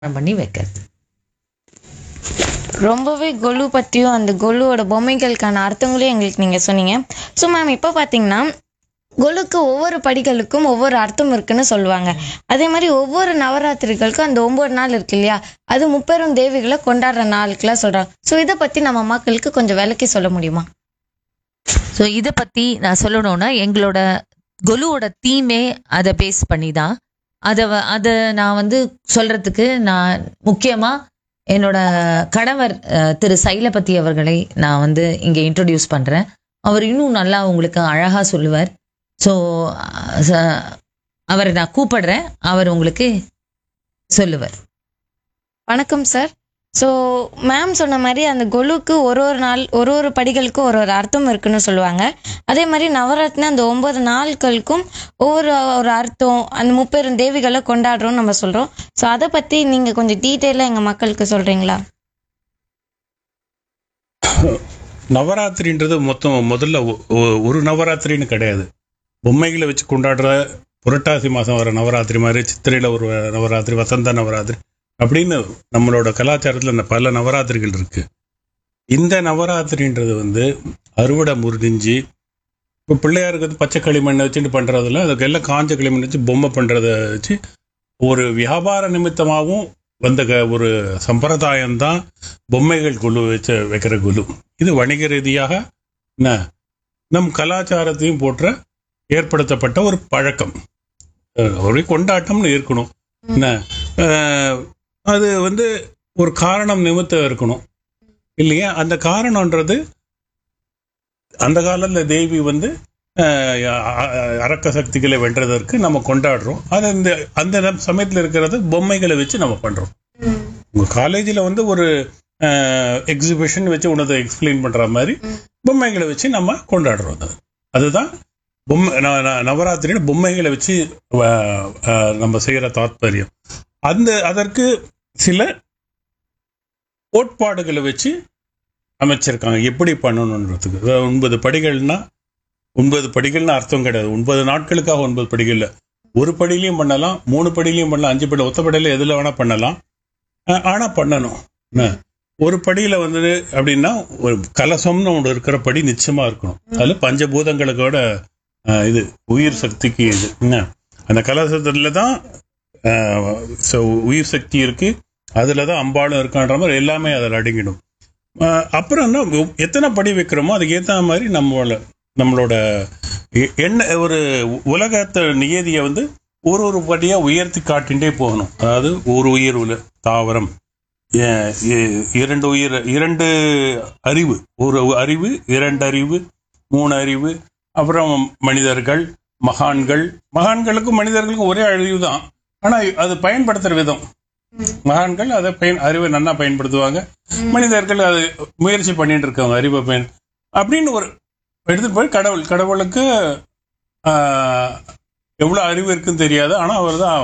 பண்ணி வைக்கிறது ரொம்பவே கொலு பற்றியும் அந்த கொலுவோட பொம்மைகளுக்கான அர்த்தங்களையும் எங்களுக்கு நீங்கள் சொன்னீங்க ஸோ மேம் இப்போ பார்த்தீங்கன்னா கொலுக்கு ஒவ்வொரு படிகளுக்கும் ஒவ்வொரு அர்த்தம் இருக்குன்னு சொல்லுவாங்க அதே மாதிரி ஒவ்வொரு நவராத்திரிகளுக்கும் அந்த ஒம்பது நாள் இருக்கு இல்லையா அது முப்பெரும் தேவிகளை கொண்டாடுற நாளுக்குலாம் சொல்கிறாங்க ஸோ இதை பற்றி நம்ம மக்களுக்கு கொஞ்சம் விளக்கி சொல்ல முடியுமா ஸோ இதை பற்றி நான் சொல்லணும்னா எங்களோட கொலுவோட தீமே அதை பேஸ் பண்ணி தான் அதை வ- அதை நான் வந்து சொல்றதுக்கு நான் முக்கியமாக என்னோட கணவர் அஹ், திரு சைலபதி அவர்களை நான் வந்து இங்கே இன்ட்ரடியூஸ் பண்ணுறேன் அவர் இன்னும் நல்லா உங்களுக்கு அழகாக சொல்லுவார் ஸோ அவரை நான் கூப்பிடுறேன் அவர் உங்களுக்கு சொல்லுவார் வணக்கம் சார் ஸோ மேம் சொன்ன மாதிரி அந்த கொலுக்கு ஒரு ஒரு நாள் ஒரு ஒரு படிகளுக்கும் ஒரு ஒரு அர்த்தம் இருக்குன்னு சொல்லுவாங்க அதே மாதிரி நவராத்திரி அந்த ஒன்பது நாட்களுக்கும் ஒவ்வொரு ஒரு அர்த்தம் அந்த முப்பெரும் தேவிகளை கொண்டாடுறோம் நம்ம சொல்கிறோம் ஸோ அதை பற்றி நீங்கள் கொஞ்சம் டீட்டெயிலாக எங்கள் மக்களுக்கு சொல்கிறீங்களா நவராத்திரின்றது மொத்தம் முதல்ல ஒ- ஒ- ஒரு நவராத்திரின்னு கிடையாது பொம்மைகளை வச்சு கொண்டாடுற புரட்டாசி மாதம் வர நவராத்திரி மாதிரி சித்திரையில் ஒரு நவராத்திரி வசந்த நவராத்திரி அப்படின்னு நம்மளோட கலாச்சாரத்தில் இந்த பல நவராத்திரிகள் இருக்கு இந்த நவராத்திரின்றது வந்து அறுவடை முறிஞ்சு இப்போ பிள்ளையாருக்கு வந்து பச்சை களிமண்ணை வச்சுட்டு பண்ணுறதுல அதுக்கு எல்லாம் காஞ்ச களிமண் வச்சு பொம்மை பண்ணுறத வச்சு ஒரு வியாபார நிமித்தமாகவும் வந்த க- ஒரு சம்பிரதாயம் தான் பொம்மைகள் குழு வச்சு வைக்கிற குழு இது வணிக ரீதியாக என்ன நம் கலாச்சாரத்தையும் போற்ற ஏற்படுத்தப்பட்ட ஒரு பழக்கம் அஹ் ஒரு கொண்டாட்டம்னு இருக்கணும் என்ன அஹ் அது வந்து ஒரு காரணம் நிமித்தம் இருக்கணும் இல்லையா அந்த காரணம்ன்றது அந்த காலத்துல தேவி வந்து அஹ், அ- அ- அரக்க சக்திகளை வென்றதற்கு நம்ம கொண்டாடுறோம் அது இந்த அந்த நம் சமயத்துல இருக்கிறது பொம்மைகளை வச்சு நம்ம பண்றோம் உங்க காலேஜில் வந்து ஒரு எக்ஸிபிஷன் வச்சு உனதை எக்ஸ்பிளைன் பண்ற மாதிரி பொம்மைகளை வச்சு நம்ம கொண்டாடுறோம் அது அதுதான் பொம்மை ந- ந- நவராத்திரியில பொம்மைகளை வச்சு அஹ், அஹ், நம்ம செய்யற தாத்பரியம் அந்த அதற்கு சில கோட்பாடுகளை வச்சு அமைச்சிருக்காங்க எப்படி பண்ணணுன்றதுக்கு அதாவது ஒன்பது படிகள்னா ஒன்பது படிகள்னு அர்த்தம் கிடையாது ஒன்பது நாட்களுக்காக ஒன்பது படிகள் இல்ல ஒரு படியிலையும் பண்ணலாம் மூணு படியிலையும் பண்ணலாம் அஞ்சு படி ஒத்த படியில எதுல வேணா பண்ணலாம் அஹ் ஆனா பண்ணணும் என்ன? ஒரு படியில வந்து அப்படின்னா ஒரு கலசம்னு ஒன்று இருக்கிற படி நிச்சயமா இருக்கணும் அதுல பஞ்சபூதங்களுக்கோட அஹ், இது உயிர் சக்திக்கு இது என்ன அந்த கலசத்துல தான் அஹ், so உயிர் சக்தி இருக்கு அதுல தான் அம்பாளும் இருக்கான்ற மாதிரி எல்லாமே அதில் அடங்கிடும் அஹ், அப்புறம் என்ன எத்தனை படி வைக்கிறோமோ அதுக்கு ஏற்ற மாதிரி நம்மளோட நம்மளோட எ- என்ன ஒரு உலகத்தை நியதியை வந்து ஒரு ஒரு படியா உயர்த்தி காட்டிகிட்டே போகணும் அதாவது ஒரு உயிர் உல தாவரம் எ- எ- இரண்டு உயிர் இரண்டு அறிவு ஒரு அறிவு இரண்டு அறிவு மூணு அறிவு அப்புறம் மனிதர்கள் மகான்கள் மகான்களுக்கும் மனிதர்களுக்கும் ஒரே அறிவு தான் ஆனா அது பயன்படுத்துற விதம் மகான்கள் அதை பயன் அறிவை நல்லா பயன்படுத்துவாங்க மனிதர்கள் அது முயற்சி பண்ணிட்டு இருக்காங்க அறிவை பயன் அப்படின்னு ஒரு எடுத்துட்டு போய் கடவுள் கடவுளுக்கு ஆஹ், எவ்வளவு அறிவு இருக்குன்னு தெரியாது ஆனா அவர் தான்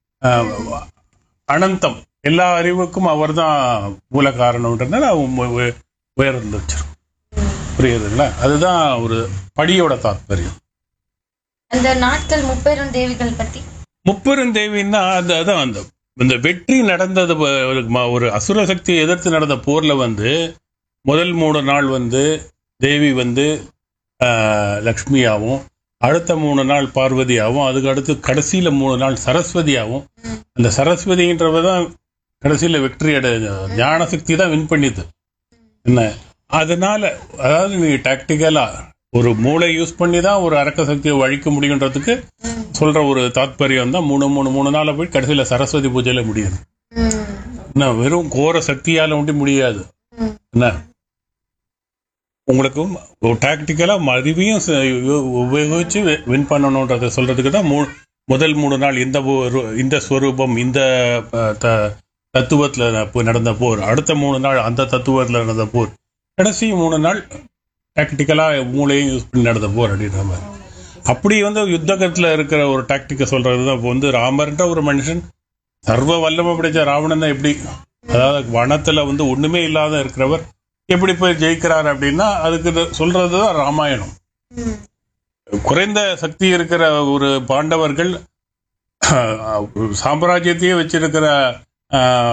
அனந்தம் எல்லா அறிவுக்கும் அவர் தான் மூல காரணம்ன்றதுனால அவங்க உ- உயர்ந்து வச்சிருக்கோம் புரியுதுங்களா அதுதான் ஒரு படியோட தாத்பரியம் அந்த நாட்கள் முப்பெரும் தேவிகள் பற்றி முப்பெருந்தேவின்னா அந்த அதான் அந்த இந்த வெற்றி நடந்தது வ- ஒரு ம- ஒரு அசுர சக்தியை எதிர்த்து நடந்த போர்ல வந்து முதல் மூணு நாள் வந்து தேவி வந்து ஆஹ், லக்ஷ்மியாவும் அடுத்த மூணு நாள் பார்வதியாவும் அதுக்கு அடுத்து கடைசியில மூணு நாள் சரஸ்வதியாவும் அந்த சரஸ்வதின்றவ தான் கடைசியில வெற்றி அடைய ஞான சக்தி தான் வின் பண்ணிது என்ன அதனால அதாவது நீங்க டாக்டிக்கலா ஒரு மூளை யூஸ் பண்ணி தான் ஒரு அரக்க சக்தியை அழிக்க முடியுன்றதுக்கு சொல்ற ஒரு தாத்பரியம் தான் மூணு மூணு மூணு நாள்ல போய் கடைசியில சரஸ்வதி பூஜையில முடியுது என்ன வெறும் கோர சக்தியால மட்டும் முடியாது என்ன உங்களுக்கும் டாக்டிக்கலா அறிவையும் ச- உ- உபயோகிச்சு வின் பண்ணணுன்றத சொல்றதுக்கு தான் மூ முதல் மூணு நாள் இந்த ஒரு- இந்த ஸ்வரூபம் இந்த அஹ், த- தத்துவத்துல ந- நடந்த போர் அடுத்த மூணு நாள் அந்த தத்துவத்துல நடந்த போர் கடைசி மூணு நாள் டாக்டிக்கலா மூளையும் யூஸ் பண்ணி நடந்த போர் அப்படின்ற மாதிரி அப்படி வந்து யுத்தகத்துல இருக்கிற ஒரு டாக்டிக்கை சொல்றது தான் இப்போ வந்து ராமர்ன்ற ஒரு மனுஷன் சர்வ வல்லமை பிடிச்ச ராவணன் தான் எப்படி அதாவது வனத்துல வந்து ஒண்ணுமே இல்லாத இருக்கிறவர் எப்படி போய் ஜெயிக்கிறார் அப்படின்னா அதுக்கு இது சொல்றது தான் ராமாயணம் குறைந்த சக்தி இருக்கிற ஒரு பாண்டவர்கள் சாம்ராஜ்யத்தையே வச்சிருக்கிற ஆஹ்,